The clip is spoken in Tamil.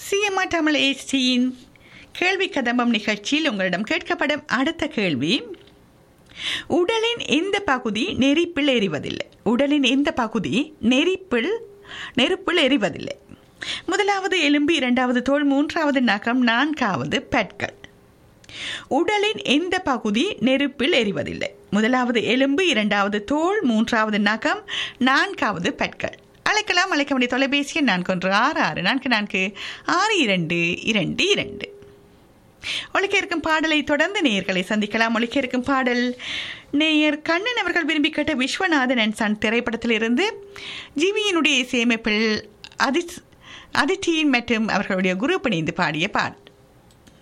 சிஎம்ஆ தமிழ் ஏசியின் கேள்வி கதம்பம் நிகழ்ச்சியில் உங்களிடம் கேட்கப்படும் அடுத்த கேள்வி உடலின் எந்த பகுதி நெருப்பில் எரிவதில்லை உடலின் எந்த பகுதி நெருப்பில் நெருப்பில் எரிவதில்லை முதலாவது எலும்பு இரண்டாவது தோல் மூன்றாவது நகம் நான்காவது பற்கள் உடலின் எந்த பகுதி நெருப்பில் எரிவதில்லை முதலாவது எலும்பு இரண்டாவது தோல் மூன்றாவது நகம் நான்காவது பற்கள் அழைக்கலாம் அழைக்க வேண்டிய தொலைபேசி எண் நான்கு ஒன்று ஆறு ஆறு நான்கு நான்கு ஆறு இரண்டு இரண்டு இரண்டு ஒழிக்க இருக்கும் பாடலை தொடர்ந்து நேயர்களை சந்திக்கலாம் ஒழிக்க இருக்கும் பாடல் நேயர் கண்ணன் அவர்கள் விரும்பி கேட்ட விஸ்வநாதன் அண்ட் சன் திரைப்படத்திலிருந்து ஜிவியினுடைய இசையமைப்பில் அதி அதித்தியின் மற்றும் அவர்களுடைய குரூப் இணைந்து பாடிய பாடல்